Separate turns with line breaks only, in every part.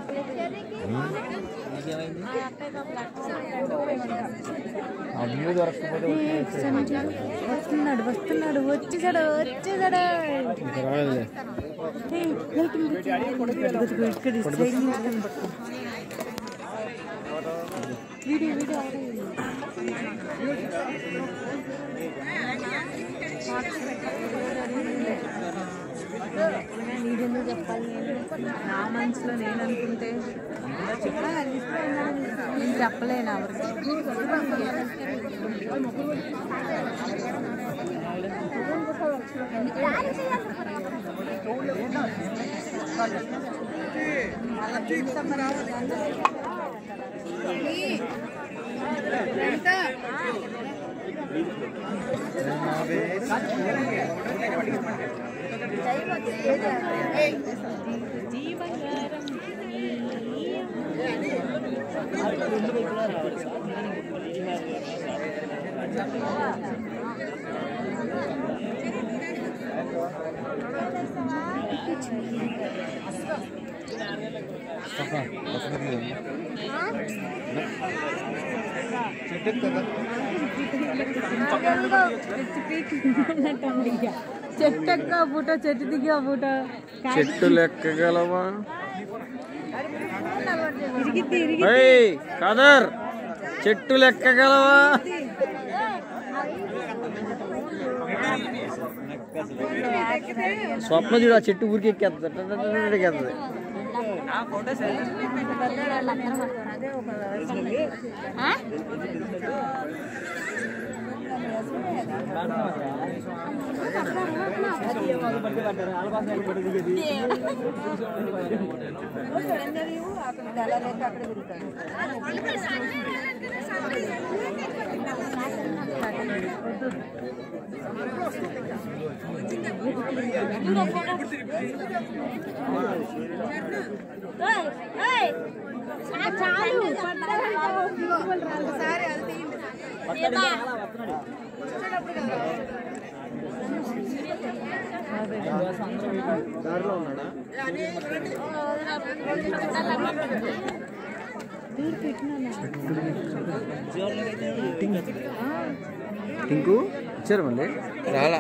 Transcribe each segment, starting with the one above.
అన్నీ దొరకకపోతే
వస్తున్నాడు వస్తున్నాడు వచ్చేసాడు వచ్చేసాడు
ఇంకా రాలేదులే
ఏయ్, వెళ్తుంది, వెళ్తుంది. ఇదిగో, ఇదిగో, ఇక్కడ సైడ్ నుంచి కనబడుతుంది. వీడియో వీడియో నీడెందుకు చెప్పాలి నా మనసులో నేను అనుకుంటే నేను చెప్పలేను ఎవరికి చెట్టు ఎక్క బూట చెట్టు దిగా బూట
చెట్టు లెక్కగలవా
ఇరిగిద్ది ఇరిగి
ఏయ్ కాదర్ చెట్టు లెక్కగలవా స్వప్న చూడు ఆ చెట్టు ఊరికి ఎక్కేస్తుంది ఎక్కేస్తుంది
చాలు
దారిలో ఉన్నాడా టింకు ఇచ్చారు మళ్ళీ రాలా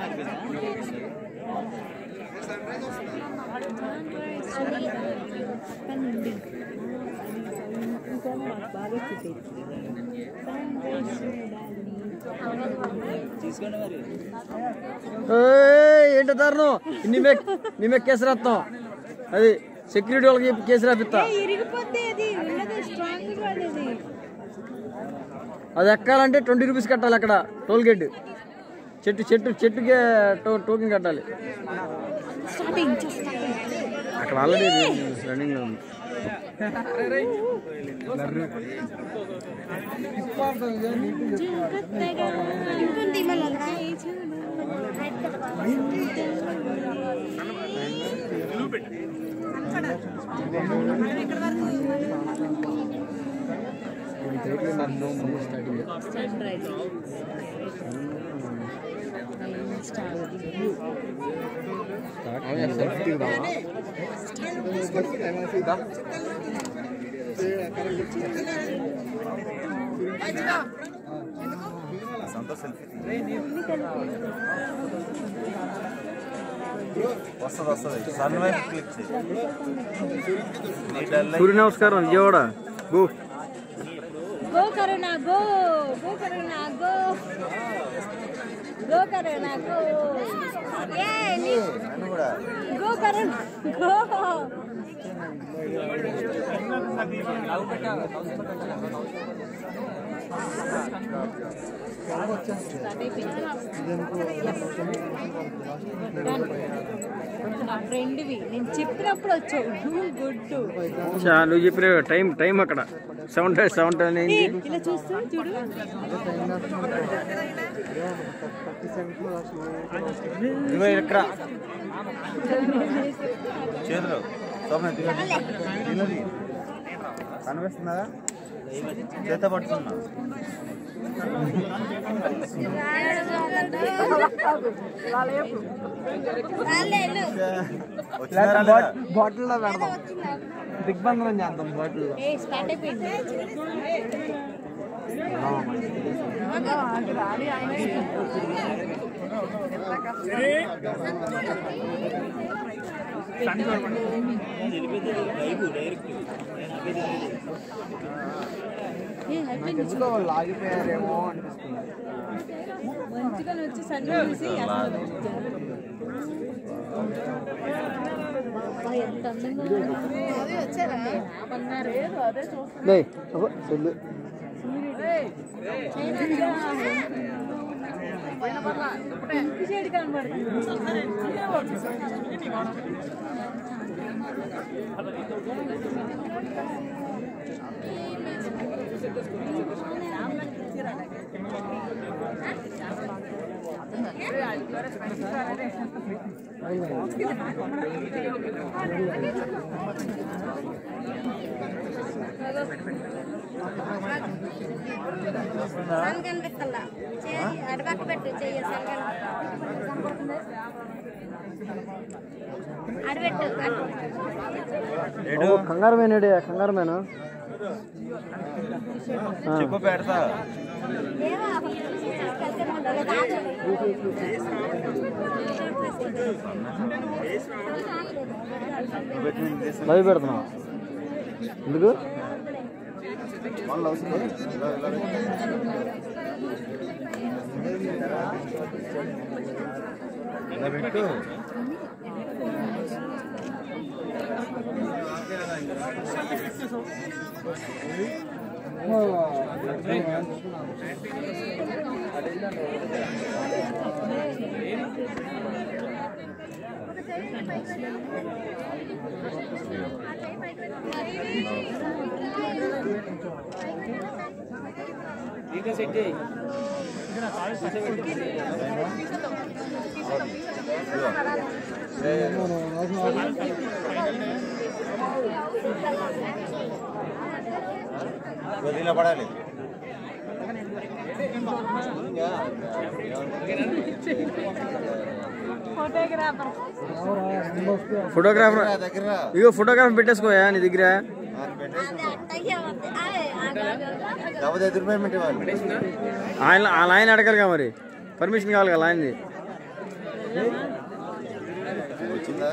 ఏయ్, ఏంటో దారుణం నిమ్మె నిమ్మె కేసు రాస్తాం అది సెక్యూరిటీ వాళ్ళకి చెప్పి కేసు రాపిస్తా
ఇరిగిపోద్ది అది ఉన్నది స్ట్రాంగ్ అది
అది ఎక్కాలంటే ట్వంటీ రూపీస్ కట్టాలి అక్కడ టోల్ గేట్ చెట్టు చెట్టు చెట్టుకే టో టోకెన్ కట్టాలి
స్టార్టింగ్
అక్కడ ఆల్రెడీ రన్నింగ్ లో ఉంది
ఇంకొంది
వస్తుంది వస్తుంది సన్ వైపు క్లిక్ చేయి నీ డల్
సూర్య నమస్కారం విజయవాడ గో
గో కరుణా గో గో కరుణా గో గో కరుణా గో ఏ నీ
నన్ను కూడా
గో కరుణా గో ఫ్రెండ్వి నేను చెప్పినప్పుడు వచ్చావు గుడ్డు
చా నువ్వు చెప్పిన టైం టైం అక్కడ సెవెన్ సెవెన్ టెన్
ఏ, ఇలా చూస్తూ చూడు
ఇదిగో ఇక్కడ
చేతులు స్వప్న తిన్నది కనిపిస్తుందా చేత పట్టుకున్నా వచ్చినారా లేదా?
బాటిల్లో పెడదాం దిగ్బంధనం చేద్దాం బాటిల్లో
స్టార్ట్ అయిపోయింది
ఎందుకో వాళ్ళు ఆగిపోయారేమో అనిపిస్తుంది
మంచిగా వచ్చి సన్ని చూసి అసలు ఎంత అందంగా వచ్చారా అన్నారు అదే చూస్తాను
డేయ్ అబ్బో, చెల్లు
పింక్ షేడ్ కనబడుతుంది
సన్ కనిపిస్తుందా చేయి అడపక్క పెట్టు చెయ్యి సన్ అడబెట్టు
ఏడు
ఓ, కంగారు మేనేడే కంగారు మేను
చెప్పు పెడతా
ఏమో
నువ్వు పెట్టి నేను చేస్తాను.
లైవ్ పెడుతున్నావు ఎందుకు
వాళ్ళు అవసరం లేదు. ఇలా, ఇలా పెట్టు. ఇలా పెట్టు ఇలా పడాలి
ఫోటోగ్రాఫర్
ఫోటోగ్రాఫర్
నా దగ్గర రా.
ఇగో ఫోటోగ్రాఫర్ పెట్టేసుకోయా నీ దగ్గర
ఆ, పెట్టేసి. కాకపోతే ఎదురు పేమెంట్ ఇవ్వాలి
ఆయన ఆ లైన్ అడగాలిగా మరి పర్మిషన్ కావాలి కదా లైన్ది
వచ్చిందా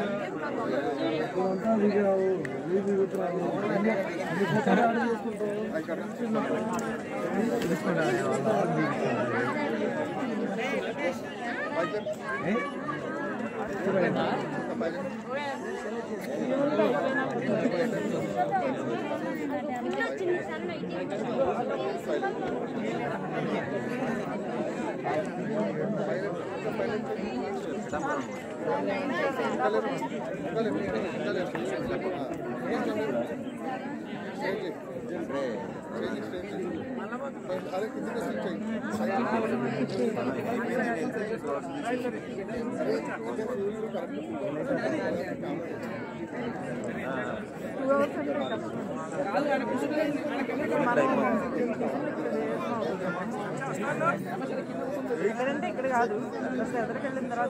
ఇక్కడ కాదు ఎదురుకి వెళ్ళిన తర్వాత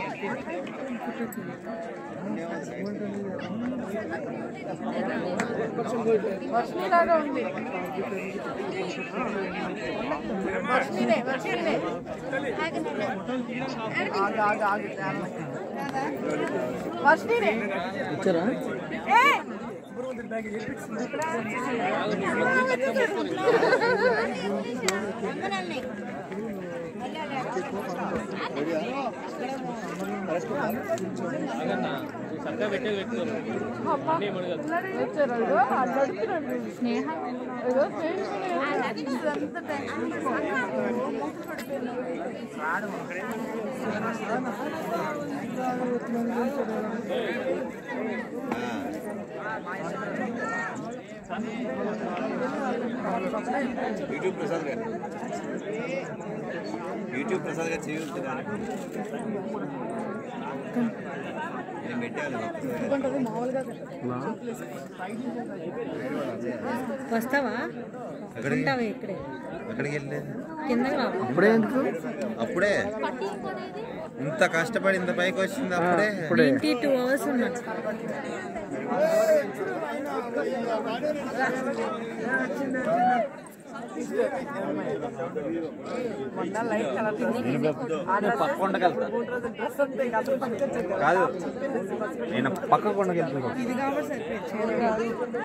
Thank you.
వర్షిణిలాగా ఉంది వర్షిణినే వర్షిణినే ఆగు ఆగు ఆగు వర్షిణినే
ఇచ్చారా
ఏ వచ్చారు వాళ్ళు అట్లా అడుగుతున్నాడు స్నేహ ఏదో
యూట్యూబ్ ప్రసాద్ గారు యూట్యూబ్ ప్రసాద్ గారు చేయొద్దు కానీ నేను పెట్టాను
వస్తావా
అక్కడికి
ఉంటావా ఇక్కడే
అక్కడికి వెళ్ళలేదు
కిందకి రా
అప్పుడే ఎందుకు
అప్పుడే ఇంత కష్టపడి ఇంత పైకి వచ్చింది అప్పుడే
ఇప్పుడే
ట్వంటీ టూ అవర్స్ ఉన్నా
పక్క కొండకెళ్తా కాదు నేను పక్క కొండకెళ్తున్నా
ఇది కాబట్టి సరిపోయింది